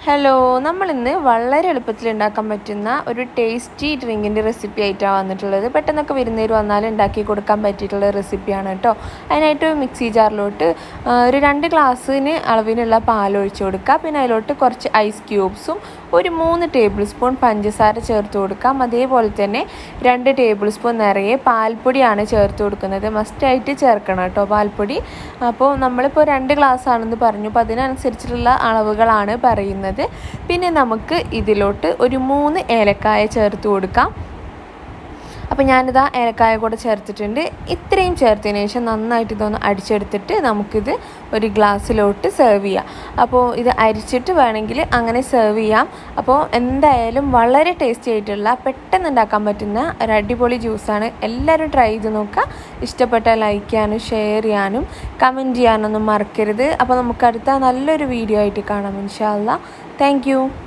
hello നമ്മൾ ഇന്ന് വളരെ എളുപ്പത്തിൽ ഉണ്ടാക്കാൻ പറ്റുന്ന ഒരു ടേസ്റ്റി ഡ്രിങ്കിൻ്റെ റെസിപ്പി ആയിട്ടാണ് വന്നിട്ടുള്ളത് പെട്ടെന്നൊക്കെ വിരുന്നേര് വന്നാൽ ഉണ്ടാക്കി കൊടുക്കാൻ പറ്റിയിട്ടുള്ള റെസിപ്പിയാണ് കേട്ടോ അതിനായിട്ട് മിക്സി ജാറിലോട്ട് ആ, ഒരു രണ്ട് ഗ്ലാസ്സിന് അളവിനുള്ള പാൽ ഒഴിച്ചു കൊടുക്കുക പിന്നെ അതിലോട്ട് കുറച്ച് ഐസ് ക്യൂബ്സും ഒരു മൂന്ന് ടേബിൾ സ്പൂൺ പഞ്ചസാര ചേർത്ത് കൊടുക്കാം അതേപോലെ തന്നെ രണ്ട് ടേബിൾ സ്പൂൺ നിറയെ പാൽപ്പൊടിയാണ് ചേർത്ത് കൊടുക്കുന്നത് മസ്റ്റായിട്ട് ചേർക്കണം കേട്ടോ പാൽപ്പൊടി അപ്പോൾ നമ്മളിപ്പോൾ രണ്ട് ഗ്ലാസ് ആണെന്ന് പറഞ്ഞു അപ്പോൾ അതിനനുസരിച്ചിട്ടുള്ള അളവുകളാണ് പറയുന്നത് പിന്നെ നമുക്ക് ഇതിലോട്ട് ഒരു മൂന്ന് ഏലക്കായ ചേർത്ത് കൊടുക്കാം അപ്പോൾ ഞാനിതാ ഏലക്കായ കൂടെ ചേർത്തിട്ടുണ്ട് ഇത്രയും ചേർത്തതിന് ശേഷം നന്നായിട്ട് ഇതൊന്ന് അടിച്ചെടുത്തിട്ട് നമുക്കിത് ഒരു ഗ്ലാസ്സിലോട്ട് സെർവ് ചെയ്യാം അപ്പോൾ ഇത് അരിച്ചിട്ട് വേണമെങ്കിൽ അങ്ങനെ സെർവ് ചെയ്യാം അപ്പോൾ എന്തായാലും വളരെ ടേസ്റ്റി ആയിട്ടുള്ള പെട്ടെന്ന് ഉണ്ടാക്കാൻ പറ്റുന്ന ഒരു അടിപൊളി ജ്യൂസാണ് എല്ലാവരും ട്രൈ ചെയ്ത് നോക്കുക ഇഷ്ടപ്പെട്ടാൽ ലൈക്ക് ചെയ്യാനും ഷെയർ ചെയ്യാനും കമൻറ്റ് ചെയ്യാനൊന്നും മറക്കരുത് അപ്പോൾ നമുക്ക് അടുത്ത നല്ലൊരു വീഡിയോ ആയിട്ട് കാണാം ഇൻഷാല്ല താങ്ക്